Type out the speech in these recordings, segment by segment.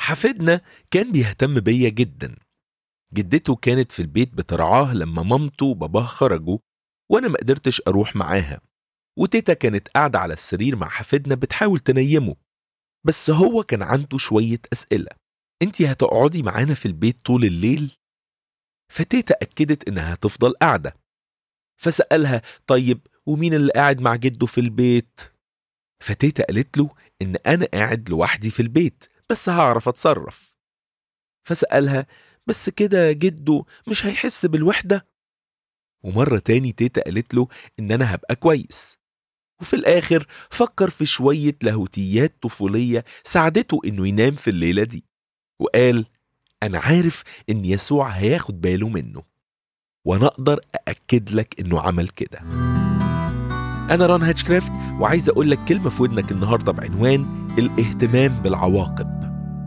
حفيدنا كان بيهتم بيا جدا جدته كانت في البيت بترعاه لما مامته وباباه خرجوا وانا ما قدرتش اروح معاها وتيتا كانت قاعدة على السرير مع حفيدنا بتحاول تنيمه بس هو كان عنده شوية أسئلة انتي هتقعدي معانا في البيت طول الليل؟ فتيتا أكدت إنها هتفضل قاعدة فسألها طيب ومين اللي قاعد مع جده في البيت؟ فتيتا قالت له إن أنا قاعد لوحدي في البيت بس هعرف أتصرف فسألها بس كده جده مش هيحس بالوحدة؟ ومرة تاني تيتا قالت له إن أنا هبقى كويس وفي الآخر فكر في شوية لاهوتيات طفولية ساعدته إنه ينام في الليلة دي وقال أنا عارف إن يسوع هياخد باله منه وأنا أقدر أأكد لك إنه عمل كده أنا ران هاتشكرافت وعايز أقول لك كلمة في ودنك النهاردة بعنوان الاهتمام بالعواقب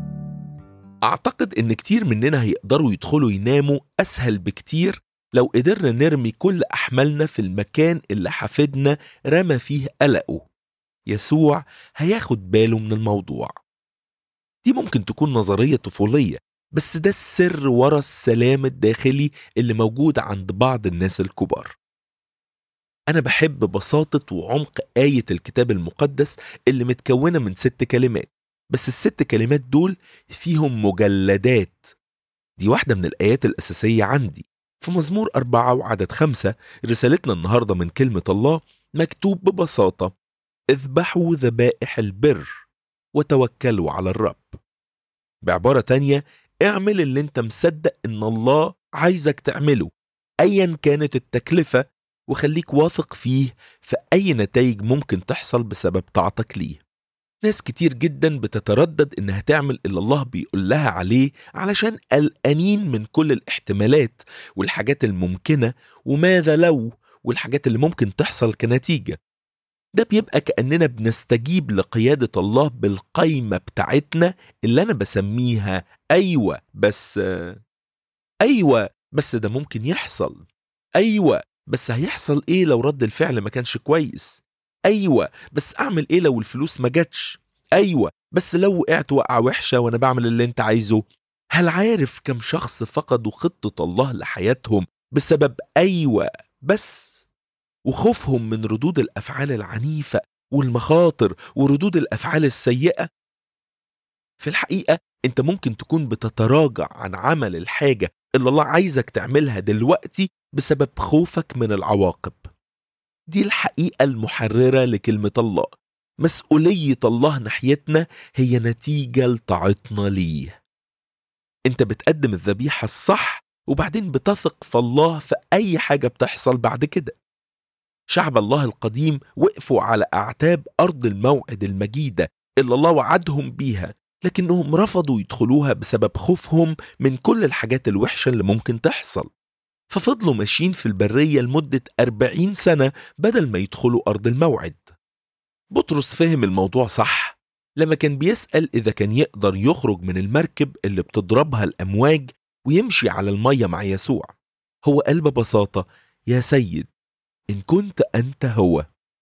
أعتقد إن كتير مننا هيقدروا يدخلوا يناموا أسهل بكتير لو قدرنا نرمي كل أحمالنا في المكان اللي حفيدنا رمى فيه قلقه يسوع هياخد باله من الموضوع دي ممكن تكون نظرية طفولية بس ده السر ورا السلام الداخلي اللي موجود عند بعض الناس الكبار أنا بحب بساطة وعمق آية الكتاب المقدس اللي متكونة من ست كلمات بس الست كلمات دول فيهم مجلدات دي واحدة من الآيات الأساسية عندي في مزمور أربعة وعدد خمسة رسالتنا النهاردة من كلمة الله مكتوب ببساطة اذبحوا ذبائح البر وتوكلوا على الرب بعبارة تانية اعمل اللي انت مصدق ان الله عايزك تعمله ايا كانت التكلفة وخليك واثق فيه في اي نتائج ممكن تحصل بسبب طاعتك ليه ناس كتير جدا بتتردد انها تعمل اللي الله بيقول لها عليه علشان قلقانين من كل الاحتمالات والحاجات الممكنة وماذا لو والحاجات اللي ممكن تحصل كنتيجة ده بيبقى كأننا بنستجيب لقيادة الله بالقايمة بتاعتنا اللي أنا بسميها أيوة بس أيوة بس ده ممكن يحصل أيوة بس هيحصل إيه لو رد الفعل ما كانش كويس أيوة بس أعمل إيه لو الفلوس ما جاتش أيوة بس لو وقعت وقعة وحشة وأنا بعمل اللي أنت عايزه هل عارف كم شخص فقدوا خطة الله لحياتهم بسبب أيوة بس وخوفهم من ردود الافعال العنيفه والمخاطر وردود الافعال السيئه في الحقيقه انت ممكن تكون بتتراجع عن عمل الحاجه اللي الله عايزك تعملها دلوقتي بسبب خوفك من العواقب دي الحقيقه المحرره لكلمه الله مسؤوليه الله ناحيتنا هي نتيجه لطاعتنا ليه انت بتقدم الذبيحه الصح وبعدين بتثق في الله في اي حاجه بتحصل بعد كده شعب الله القديم وقفوا على أعتاب أرض الموعد المجيدة اللي الله وعدهم بيها لكنهم رفضوا يدخلوها بسبب خوفهم من كل الحاجات الوحشة اللي ممكن تحصل ففضلوا ماشيين في البرية لمدة أربعين سنة بدل ما يدخلوا أرض الموعد بطرس فهم الموضوع صح لما كان بيسأل إذا كان يقدر يخرج من المركب اللي بتضربها الأمواج ويمشي على المية مع يسوع هو قال ببساطة يا سيد إن كنت أنت هو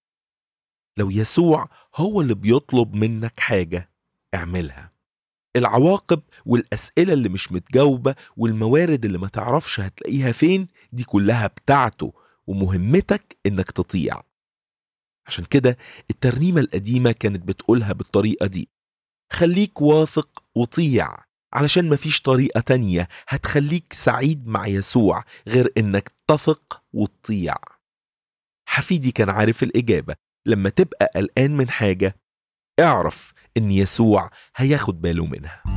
لو يسوع هو اللي بيطلب منك حاجة اعملها العواقب والأسئلة اللي مش متجاوبة والموارد اللي ما تعرفش هتلاقيها فين دي كلها بتاعته ومهمتك إنك تطيع عشان كده الترنيمة القديمة كانت بتقولها بالطريقة دي خليك واثق وطيع علشان مفيش طريقة تانية هتخليك سعيد مع يسوع غير إنك تثق وتطيع حفيدي كان عارف الإجابة لما تبقى قلقان من حاجة اعرف إن يسوع هياخد باله منها